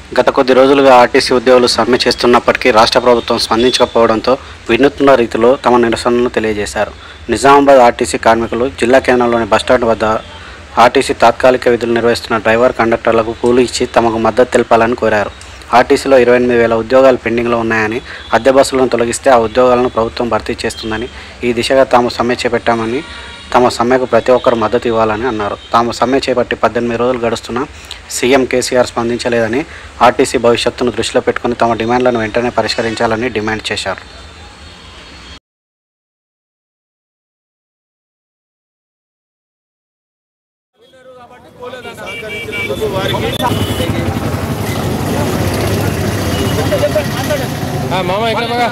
గత కొద్ది రోజులుగా ఆర్టీసీ ఉద్యోగులు సమ్మె చేస్తున్నప్పటికీ రాష్ట్ర ప్రభుత్వం స్పందించకపోవడంతో వినూత్న రీతిలో తమ నిరసనలను తెలియజేశారు నిజామాబాద్ ఆర్టీసీ కార్మికులు జిల్లా కేంద్రంలోని బస్టాండ్ వద్ద ఆర్టీసీ తాత్కాలిక విధులు నిర్వహిస్తున్న డ్రైవర్ కండక్టర్లకు కూలీ ఇచ్చి తమకు మద్దతు తెలపాలని కోరారు ఆర్టీసీలో ఇరవై ఎనిమిది వేల ఉద్యోగాలు పెండింగ్లో ఉన్నాయని అద్దె బస్సులను తొలగిస్తే ఆ ఉద్యోగాలను ప్రభుత్వం భర్తీ చేస్తుందని ఈ దిశగా తాము సమ్మె చేపట్టామని తమ సమ్మెకు ప్రతి ఒక్కరు మద్దతు ఇవ్వాలని అన్నారు తాము సమ్మె చేపట్టి పద్దెనిమిది రోజులు గడుస్తున్నా సీఎం కేసీఆర్ స్పందించలేదని ఆర్టీసీ భవిష్యత్తును దృష్టిలో పెట్టుకుని తమ డిమాండ్లను వెంటనే పరిష్కరించాలని డిమాండ్ చేశారు మామ ఇక్కడ బాగా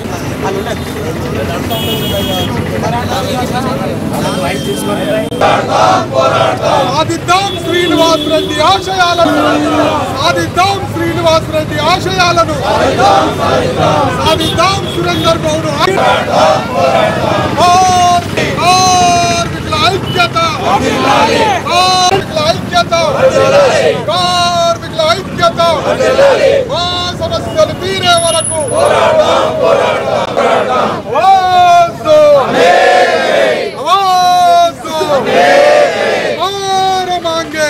సాధిద్దాం శ్రీనివాస్ రెడ్డి ఆశయాలను సాధిద్దాం శ్రీనివాస్ రెడ్డి ఆశయాలను సాధిద్దాం సురేందర్ గౌడ్ కార్మికుల ఐక్యత కార్మికుల ఐక్యత కార్మికుల ఐక్యత మా సమస్యలు తీరే వరకు ఆవాజ్! आवाज दो मार मांगे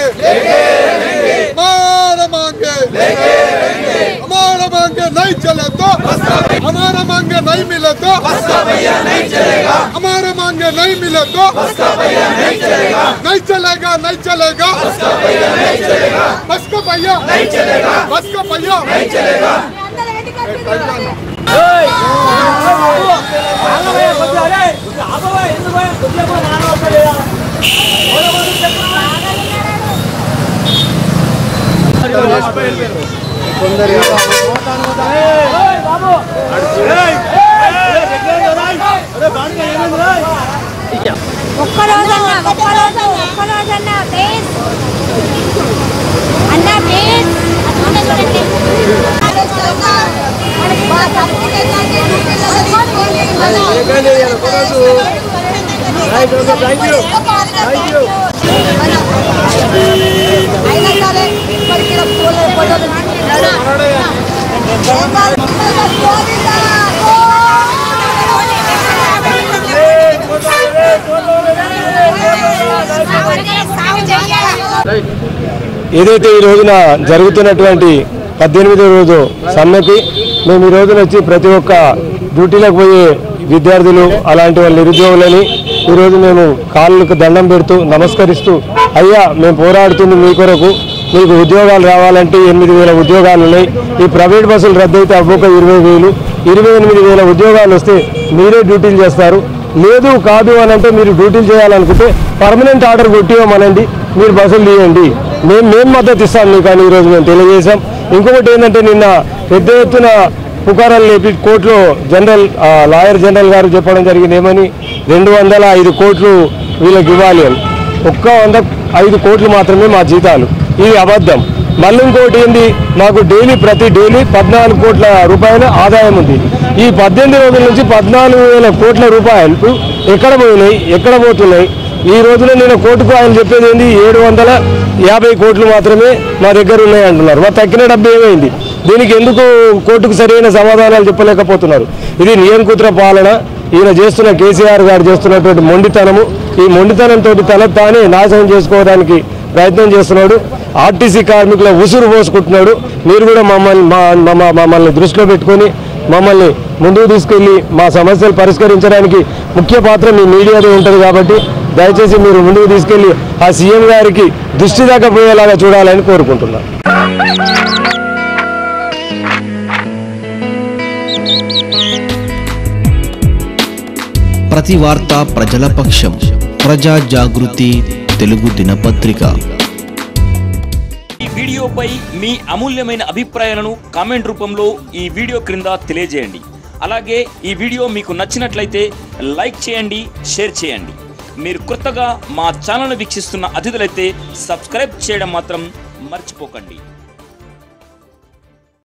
मार मांगे हमारा मांगे नहीं चले तो हमारा मांगे नहीं मिले तो हमारा मांगे नहीं मिले तो नहीं चलेगा नहीं चलेगा बस का भैया बस का भैया ఒక్క రోజన్నా ఒక్క రోజు ఒక్క రోజన్నా ప్లీజ్ అన్న ప్లీజ్ అయినా సరే ఇప్పటికీ ఏదైతే ఈ రోజున జరుగుతున్నటువంటి పద్దెనిమిదో రోజు సమ్మెకి మేము ఈ రోజున వచ్చి ప్రతి ఒక్క డ్యూటీలకు పోయే విద్యార్థులు అలాంటి వాళ్ళ నిరుద్యోగులని ఈరోజు మేము కాళ్ళకు దండం పెడుతూ నమస్కరిస్తూ అయ్యా మేము పోరాడుతుంది మీ కొరకు మీకు ఉద్యోగాలు రావాలంటే ఎనిమిది వేల ఉద్యోగాలు ఉన్నాయి ఈ ప్రైవేట్ బస్సులు రద్దయితే అవ్వక ఇరవై వేలు ఇరవై ఎనిమిది వేల ఉద్యోగాలు వస్తే మీరే డ్యూటీలు చేస్తారు లేదు కాదు అని అంటే మీరు డ్యూటీలు చేయాలనుకుంటే పర్మనెంట్ ఆర్డర్ కొట్టివ్వమనండి మీరు బస్సులు తీయండి మేము మేము మద్దతు ఇస్తాం మీకు అని ఈరోజు మేము తెలియజేశాం ఇంకొకటి ఏంటంటే నిన్న పెద్ద ఎత్తున పుకారాలు లేపి కోర్టులో జనరల్ ఆ, లాయర్ జనరల్ గారు చెప్పడం జరిగింది ఏమని రెండు వందల ఐదు కోట్లు వీళ్ళకి ఇవ్వాలి అని ఒక్క వంద ఐదు కోట్లు మాత్రమే మా జీతాలు ఇది అబద్ధం మళ్ళీ ఇంకోటి ఏంది మాకు డైలీ ప్రతి డైలీ పద్నాలుగు కోట్ల రూపాయల ఆదాయం ఉంది ఈ పద్దెనిమిది రోజుల నుంచి పద్నాలుగు వేల కోట్ల రూపాయలు ఎక్కడ పోయినాయి ఎక్కడ పోతున్నాయి ఈ రోజున నేను కోర్టుకు ఆయన చెప్పేది ఏంది ఏడు వందల యాభై కోట్లు మాత్రమే మా దగ్గర ఉన్నాయి అంటున్నారు మా తగ్గిన డబ్బు ఏమైంది దీనికి ఎందుకు కోర్టుకు సరైన సమాధానాలు చెప్పలేకపోతున్నారు ఇది నియంకుత్ర పాలన ఈయన చేస్తున్న కేసీఆర్ గారు చేస్తున్నటువంటి మొండితనము ఈ మొండితనంతో తన తానే నాశనం చేసుకోవడానికి ప్రయత్నం చేస్తున్నాడు ఆర్టీసీ కార్మికుల ఉసురు పోసుకుంటున్నాడు మీరు కూడా మమ్మల్ని మా మమ్మ- మమ్మల్ని దృష్టిలో పెట్టుకొని మమ్మల్ని ముందుకు తీసుకెళ్లి మా సమస్యలు పరిష్కరించడానికి ముఖ్య పాత్ర మీ మీడియాదే ఉంటుంది కాబట్టి దయచేసి మీరు ముందుకు తీసుకెళ్లి ఆ సీఎం గారికి దృష్టి దాకా పోయేలాగా చూడాలని కోరుకుంటున్నాను ప్రతి వార్త ప్రజల పక్షం ప్రజా జాగృతి తెలుగు దినపత్రిక ఈ వీడియోపై మీ అమూల్యమైన అభిప్రాయాలను కామెంట్ రూపంలో ఈ వీడియో క్రింద తెలియజేయండి అలాగే ఈ వీడియో మీకు నచ్చినట్లయితే లైక్ చేయండి షేర్ చేయండి మీరు కొత్తగా మా ఛానల్ వీక్షిస్తున్న అతిథులైతే సబ్స్క్రైబ్ చేయడం మాత్రం మర్చిపోకండి